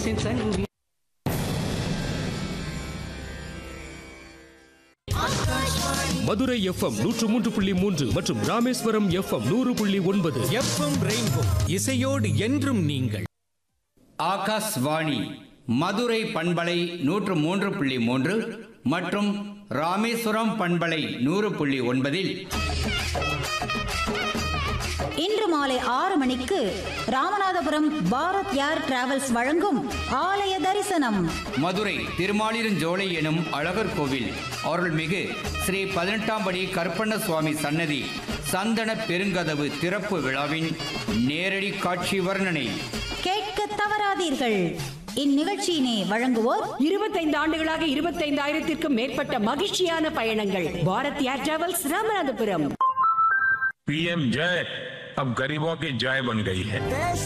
சங்கி Madurai FM நூற்று மூன்று புள்ளி மூன்று மற்றும் ராமேஸ்வரம் எஃப்எம் நூறு புள்ளி ஒன்பது எஃப்எம் ரெயின்போ இசையோடு என்றும் நீங்கள் ஆகாஷ்வாணி மதுரை பண்பலை நூற்று மூன்று புள்ளி மூன்று மற்றும் ராமேஸ்வரம் பண்பலை நூறு புள்ளி ஒன்பதில் இன்று மாலை ஆறு மணிக்கு ராமநாதபுரம் பாரத் ஏர் டிராவல்ஸ் வழங்கும் ஆலய தரிசனம் மதுரை திருமாலிருஞ்சோலை எனும் அழகர் கோவில் அருள்மிகு ஸ்ரீ பதினெட்டாம் படி கருப்பண்ண சுவாமி சன்னதி சந்தன பெருங்கதவு திறப்பு விழாவின் நேரடி காட்சி வர்ணனை கேட்க தவறாதீர்கள் இந்நிகழ்ச்சியினை வழங்குவோர் இருபத்தைந்து ஆண்டுகளாக இருபத்தைந்தாயிரத்திற்கும் மேற்பட்ட மகிழ்ச்சியான பயணங்கள் Bharat air travels Ramanathapuram PM जय अब गरीबों की जय बन गई है